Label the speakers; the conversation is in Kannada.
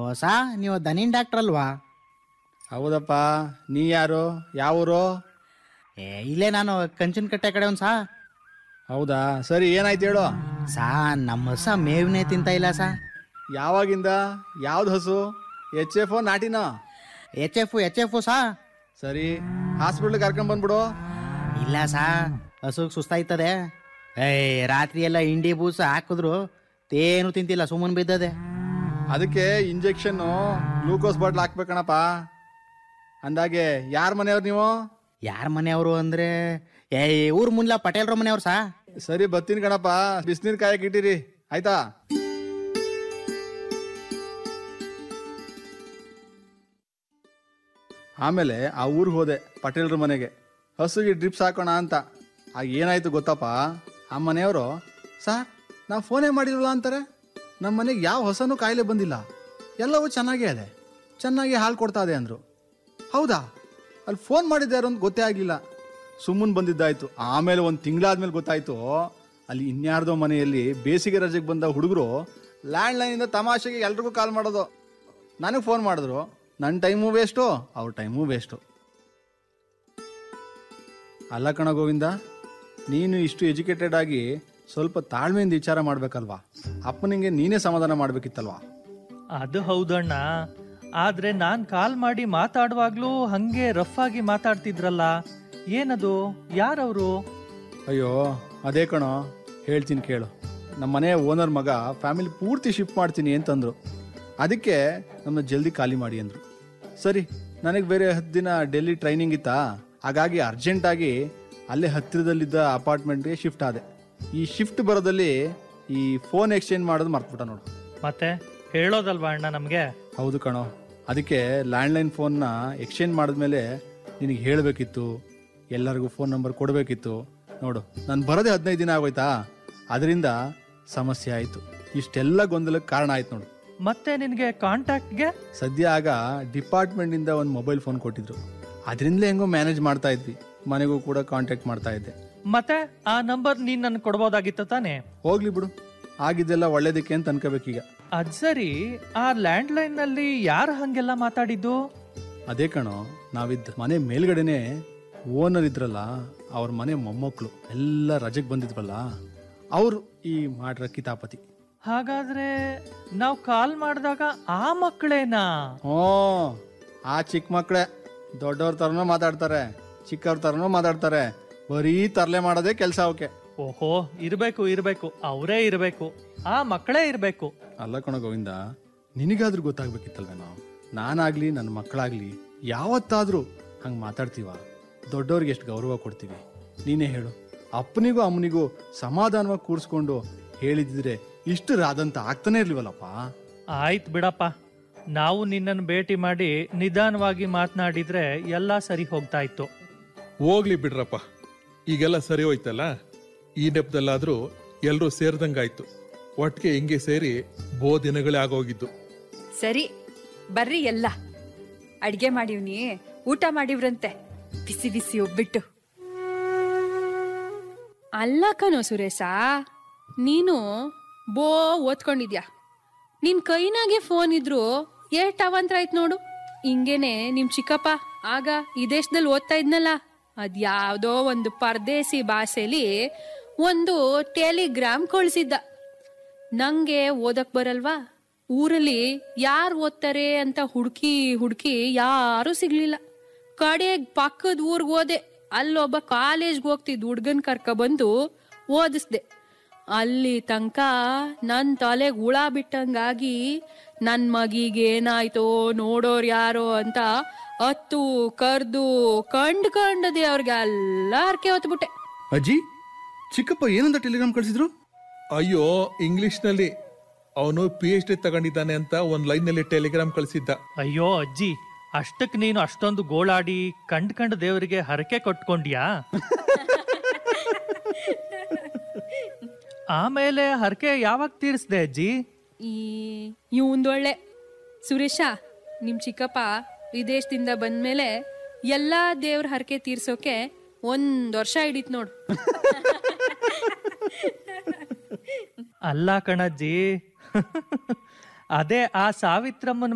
Speaker 1: ಸಾ ನೀವು ದನಿನ್ ಡಾಕ್ಟರ್ ಅಲ್ವಾ
Speaker 2: ಹೌದಪ್ಪ ನೀ ಯಾರು ಯಾವ ಊರು
Speaker 1: ಏ ಇಲ್ಲೇ ನಾನು ಕಂಚಿನ ಕಟ್ಟೆ ಕಡೆ ಒಂದು ಸಾ
Speaker 2: ಹೌದಾ ಸರಿ ಏನಾಯ್ತು ಹೇಳು
Speaker 1: ಸಾ ನಮ್ಮ ಹೊಸ ಮೇವ್ನೇ ತಿಂತ ಇಲ್ಲ ಸಾ
Speaker 2: ಯಾವಾಗಿಂದ ಯಾವ್ದು ಹಸು ಎಚ್ ಎಫ್ ನಾಟಿನ
Speaker 1: ಎಚ್ ಎಫ್ ಎಚ್ ಎಫ್ ಸಾ
Speaker 2: ಸರಿ ಹಾಸ್ಪಿಟ್ಲಿಗೆ ಕರ್ಕೊಂಡ್ ಬಂದ್ಬಿಡು
Speaker 1: ಇಲ್ಲ ಸಾ ಹಸುಗ್ ಸುಸ್ತಾಯ್ತದೆ ಏಯ್ ರಾತ್ರಿ ಎಲ್ಲ ಇಂಡಿ ಬೂಸ ಹಾಕಿದ್ರು ತೇನು ತಿಂತಿಲ್ಲ ಸುಮ್ಮನೆ ಬಿದ್ದದೆ
Speaker 2: ಅದಕ್ಕೆ ಇಂಜೆಕ್ಷನ್ನು ಗ್ಲೂಕೋಸ್ ಬಾಟ್ಲ್ ಹಾಕ್ಬೇಕಣಪ್ಪ ಅಂದಾಗೆ ಯಾರ ಮನೆಯವ್ರು ನೀವು
Speaker 1: ಯಾರ ಮನೆಯವರು ಅಂದ್ರೆ ಏ ಊರ್ ಮುನ್ಲ ಪಟೇಲ್ರ ಮನೆಯವ್ರು ಸಾ
Speaker 2: ಸರಿ ಬತ್ತೀನಿ ಕಣಪ್ಪ ಬಿಸಿನೀರು ಕಾಯಕ್ಕೆ ಇಟ್ಟಿರಿ ಆಯ್ತಾ ಆಮೇಲೆ ಆ ಊರಿಗೆ ಹೋದೆ ಪಟೇಲ್ರ ಮನೆಗೆ ಹಸುಗೆ ಡ್ರಿಪ್ಸ್ ಹಾಕೋಣ ಅಂತ ಆಗ ಏನಾಯ್ತು ಗೊತ್ತಪ್ಪ ಆ ಮನೆಯವರು ಸರ್ ನಾವು ಫೋನೇ ಮಾಡಿರಲ್ಲ ಅಂತಾರೆ ನಮ್ಮ ಮನೆಗೆ ಯಾವ ಹೊಸನೂ ಕಾಯಿಲೆ ಬಂದಿಲ್ಲ ಎಲ್ಲವೂ ಚೆನ್ನಾಗೇ ಇದೆ ಚೆನ್ನಾಗಿ ಹಾಲು ಕೊಡ್ತಾ ಇದೆ ಅಂದರು ಹೌದಾ ಅಲ್ಲಿ ಫೋನ್ ಮಾಡಿದ್ದಾರು ಅಂತ ಗೊತ್ತೇ ಆಗಲಿಲ್ಲ ಸುಮ್ಮನೆ ಬಂದಿದ್ದಾಯ್ತು ಆಮೇಲೆ ಒಂದು ತಿಂಗಳಾದ್ಮೇಲೆ ಗೊತ್ತಾಯ್ತು ಅಲ್ಲಿ ಇನ್ಯಾರ್ದೋ ಮನೆಯಲ್ಲಿ ಬೇಸಿಗೆ ರಜೆಗೆ ಬಂದ ಹುಡುಗರು ಲ್ಯಾಂಡ್ಲೈನಿಂದ ತಮಾಷೆಗೆ ಎಲ್ರಿಗೂ ಕಾಲ್ ಮಾಡೋದು ನನಗೆ ಫೋನ್ ಮಾಡಿದ್ರು ನನ್ನ ಟೈಮು ವೇಸ್ಟು ಅವ್ರ ಟೈಮು ವೇಸ್ಟು ಅಲ್ಲ ಕಣ ಗೋವಿಂದ ನೀನು ಇಷ್ಟು ಎಜುಕೇಟೆಡ್ ಆಗಿ ಸ್ವಲ್ಪ ತಾಳ್ಮೆಯಿಂದ ವಿಚಾರ ಮಾಡ್ಬೇಕಲ್ವಾ ಅಪ್ಪನಿಗೆ ನೀನೇ ಸಮಾಧಾನ ಮಾಡ್ಬೇಕಿತ್ತಲ್ವಾ
Speaker 3: ಅದು ಹೌದಣ್ಣ ಆದ್ರೆ ನಾನ್ ಕಾಲ್ ಮಾಡಿ ಮಾತಾಡುವಾಗ್ಲೂ ಹಂಗೆ ರಫ್ ಆಗಿ ಮಾತಾಡ್ತಿದ್ರಲ್ಲ ಏನದು ಯಾರವರು
Speaker 2: ಅಯ್ಯೋ ಅದೇ ಕಣೋ ಹೇಳ್ತೀನಿ ಕೇಳು ನಮ್ಮ ಮನೆ ಓನರ್ ಮಗ ಫ್ಯಾಮಿಲಿ ಪೂರ್ತಿ ಶಿಫ್ಟ್ ಮಾಡ್ತೀನಿ ಅಂತಂದ್ರು ಅದಕ್ಕೆ ನಮ್ಮ ಜಲ್ದಿ ಖಾಲಿ ಮಾಡಿ ಅಂದರು ಸರಿ ನನಗೆ ಬೇರೆ ಹತ್ತು ದಿನ ಡೆಲ್ಲಿ ಟ್ರೈನಿಂಗ್ ಇತ್ತಾ ಹಾಗಾಗಿ ಅರ್ಜೆಂಟಾಗಿ ಅಲ್ಲೇ ಹತ್ತಿರದಲ್ಲಿದ್ದ ಅಪಾರ್ಟ್ಮೆಂಟ್ಗೆ ಶಿಫ್ಟ್ ಆದೆ ಈ ಶಿಫ್ಟ್ ಬರೋದಲ್ಲಿ ಈ ಫೋನ್ ಎಕ್ಸ್ಚೇಂಜ್ ಮಾಡೋದು ಮರ್ತ್ಬಿಟ್ಟ ನೋಡು
Speaker 3: ಮತ್ತೆ ಹೇಳೋದಲ್ವಾ ಅಣ್ಣ ನಮ್ಗೆ
Speaker 2: ಹೌದು ಕಣೋ ಅದಕ್ಕೆ ಲ್ಯಾಂಡ್ಲೈನ್ ಫೋನ್ನ ಎಕ್ಸ್ಚೇಂಜ್ ಮಾಡಿದ್ಮೇಲೆ ನಿನಗೆ ಹೇಳಬೇಕಿತ್ತು ಎಲ್ಲರಿಗೂ ಫೋನ್ ನಂಬರ್ ಕೊಡಬೇಕಿತ್ತು ನೋಡು ನಾನು ಬರೋದೇ ಹದಿನೈದು ದಿನ ಆಗೋಯ್ತಾ ಅದರಿಂದ ಸಮಸ್ಯೆ ಆಯಿತು ಇಷ್ಟೆಲ್ಲ ಗೊಂದಲಕ್ಕೆ ಕಾರಣ ಆಯ್ತು ನೋಡು
Speaker 3: ಮತ್ತೆ ನಿನ್ಗೆ ಕಾಂಟ್ಯಾಕ್ಟ್ಗೆ
Speaker 2: ಸದ್ಯ ಆಗ ಡಿಪಾರ್ಟ್ಮೆಂಟಿಂದ ಒಂದು ಮೊಬೈಲ್ ಫೋನ್ ಕೊಟ್ಟಿದ್ರು ಅದರಿಂದಲೇ ಹೆಂಗೋ ಮ್ಯಾನೇಜ್ ಮಾಡ್ತಾ ಇದ್ವಿ ಮನೆಗೂ ಕೂಡ ಕಾಂಟ್ಯಾಕ್ಟ್ ಮಾಡ್ತಾ ಇದ್ದೆ
Speaker 3: ಮತ್ತೆ ಆ ನಂಬರ್ ನೀನ್ ನನ್ ಕೊಡ್ಬೋದಾಗಿತ್ತು ತಾನೆ
Speaker 2: ಹೋಗ್ಲಿ ಬಿಡು ಆಗಿದ್ದೆಲ್ಲ ಒಳ್ಳೇದಕ್ಕೆ ಅಂತ ಅನ್ಕೋಬೇಕೀಗ
Speaker 3: ಅದ್ ಸರಿ ಆ ಲ್ಯಾಂಡ್ ಲೈನ್ ನಲ್ಲಿ ಯಾರು ಹಂಗೆಲ್ಲ ಮಾತಾಡಿದ್ದು
Speaker 2: ಅದೇ ಕಣೋ ನಾವಿದ್ದ ಮನೆ ಮೇಲ್ಗಡೆನೆ ಓನರ್ ಇದ್ರಲ್ಲ ಅವ್ರ ಮನೆ ಮೊಮ್ಮಕ್ಕಳು ಎಲ್ಲ ರಜೆಗೆ ಬಂದಿದ್ವಲ್ಲ ಅವರು ಈ ಮಾಡ್ರ ಕಿತಾಪತಿ
Speaker 3: ಹಾಗಾದ್ರೆ ನಾವ್ ಕಾಲ್ ಮಾಡಿದಾಗ ಆ ಮಕ್ಕಳೇನಾ
Speaker 2: ಹ್ಞೂ ಆ ಚಿಕ್ಕ ಮಕ್ಕಳೇ ದೊಡ್ಡವ್ರ ಥರನೂ ಮಾತಾಡ್ತಾರೆ ಚಿಕ್ಕವ್ರ ಥರನೂ ಮಾತಾಡ್ತಾರೆ ಬರೀ ತರಲೆ ಮಾಡೋದೇ ಕೆಲಸ ಅವಕ್ಕೆ
Speaker 3: ಓಹೋ ಇರ್ಬೇಕು ಇರ್ಬೇಕು ಅವರೇ ಇರ್ಬೇಕು ಆ ಮಕ್ಕಳೇ ಇರ್ಬೇಕು
Speaker 2: ಅಲ್ಲ ಕಣ ಗೋವಿಂದ ನಿನಗಾದ್ರೂ ಗೊತ್ತಾಗ್ಬೇಕಿತ್ತಲ್ವೇನೋ ನಾನಾಗ್ಲಿ ನನ್ನ ಮಕ್ಕಳಾಗ್ಲಿ ಯಾವತ್ತಾದ್ರೂ ಹಂಗೆ ಮಾತಾಡ್ತೀವ ದೊಡ್ಡವ್ರಿಗೆ ಎಷ್ಟು ಗೌರವ ಕೊಡ್ತೀವಿ ನೀನೇ ಹೇಳು ಅಪ್ಪನಿಗೂ ಅಮ್ಮನಿಗೂ ಸಮಾಧಾನವಾಗಿ ಕೂರಿಸ್ಕೊಂಡು ಹೇಳಿದ್ರೆ ಇಷ್ಟು ರಾದಂತ ಆಗ್ತಾನೆ ಇರ್ಲಿವಲ್ಲಪ್ಪ
Speaker 3: ಆಯ್ತ್ ಬಿಡಪ್ಪ ನಾವು ನಿನ್ನನ್ನು ಭೇಟಿ ಮಾಡಿ ನಿಧಾನವಾಗಿ ಮಾತನಾಡಿದ್ರೆ ಎಲ್ಲ ಸರಿ ಹೋಗ್ತಾ ಇತ್ತು
Speaker 4: ಹೋಗ್ಲಿ ಬಿಡ್ರಪ್ಪ ಈಗೆಲ್ಲ ಸರಿ ಹೋಯ್ತಲ್ಲ ಈ ನೆಪದಲ್ಲಾದ್ರೂ ಎಲ್ರೂ ಸೇರ್ದಂಗಾಯ್ತು ಒಟ್ಟಿಗೆ ಹಿಂಗೆ ಸೇರಿ ಬೋ ದಿನಗಳೇ ಆಗೋಗಿದ್ದು
Speaker 5: ಸರಿ ಬರ್ರಿ ಎಲ್ಲ ಅಡ್ಗೆ ಮಾಡಿವ್ನಿ ಊಟ ಮಾಡಿವ್ರಂತೆ ಬಿಸಿ ಬಿಸಿ ಒಬ್ಬಿಟ್ಟು
Speaker 6: ಅಲ್ಲ ಕಣೋ ಸುರೇಶ ನೀನು ಬೋ ಓದ್ಕೊಂಡಿದ್ಯಾ ನಿನ್ ಕೈನಾಗೆ ಫೋನ್ ಇದ್ರು ಏಟ್ ಅವಂತ್ರ ಆಯ್ತು ನೋಡು ಹಿಂಗೇನೆ ನಿಮ್ ಚಿಕ್ಕಪ್ಪ ಆಗ ಈ ದೇಶದಲ್ಲಿ ಓದ್ತಾ ಇದ್ನಲ್ಲ ಅದ್ಯಾವ್ದೋ ಒಂದು ಪರದೇಸಿ ಭಾಷೆಲಿ ಒಂದು ಟೆಲಿಗ್ರಾಮ್ ಕಳ್ಸಿದ್ದ ನಂಗೆ ಓದಕ್ ಬರಲ್ವಾ ಊರಲ್ಲಿ ಯಾರು ಓದ್ತಾರೆ ಅಂತ ಹುಡುಕಿ ಹುಡುಕಿ ಯಾರೂ ಸಿಗ್ಲಿಲ್ಲ ಕಡೆಗ್ ಪಕ್ಕದ ಊರ್ಗ್ ಹೋದೆ ಅಲ್ಲೊಬ್ಬ ಕಾಲೇಜ್ಗೆ ಹೋಗ್ತಿದ್ ಹುಡ್ಗನ್ ಕರ್ಕ ಬಂದು ಓದಿಸ್ದೆ ಅಲ್ಲಿ ತನಕ ನನ್ ತಲೆಗ್ ಹುಳ ಬಿಟ್ಟಂಗಾಗಿ ನನ್ ಮಗಿಗೆ ಏನಾಯ್ತೋ ನೋಡೋರ್ ಯಾರೋ ಅಂತ ಹತ್ತು ಕರ್ದು ಕಂಡ್ ಕಂಡದೆ ಅವ್ರಿಗೆ ಎಲ್ಲ ಹರ್ಕೆ ಹೊತ್ಬಿಟ್ಟೆ
Speaker 2: ಅಜ್ಜಿ ಚಿಕ್ಕಪ್ಪ ಏನಂತ ಟೆಲಿಗ್ರಾಮ್ ಕಳಿಸಿದ್ರು
Speaker 4: ಅಯ್ಯೋ ಇಂಗ್ಲಿಷ್ನಲ್ಲಿ ಅವನು ಪಿ ಎಚ್ ಡಿ ತಗೊಂಡಿದ್ದಾನೆ ಅಂತ ಒಂದ್ ಲೈನ್ನಲ್ಲಿ ಟೆಲಿಗ್ರಾಮ್ ಕಳಿಸಿದ್ದ
Speaker 3: ಅಯ್ಯೋ ಅಜ್ಜಿ ಅಷ್ಟಕ್ ನೀನು ಅಷ್ಟೊಂದು ಗೋಳಾಡಿ ಕಂಡ್ ಕಂಡ ದೇವರಿಗೆ ಹರಕೆ ಕೊಟ್ಕೊಂಡ್ಯಾ ಆಮೇಲೆ ಹರಕೆ ಯಾವಾಗ ತೀರಿಸ್ದೆ ಅಜ್ಜಿ
Speaker 6: ಈ ಇವಂದೊಳ್ಳೆ ಸುರೇಶ ನಿಮ್ ಚಿಕ್ಕಪ್ಪ ವಿದೇಶದಿಂದ ಬಂದ್ಮೇಲೆ ಎಲ್ಲಾ ದೇವ್ರ ಹರಕೆ ತೀರ್ಸೋಕೆ ಒಂದ್ ವರ್ಷ ಹಿಡಿತ್ ನೋಡು
Speaker 3: ಅಲ್ಲ ಕಣಜ್ಜಿ ಅದೇ ಆ ಸಾವಿತ್ರಮ್ಮನ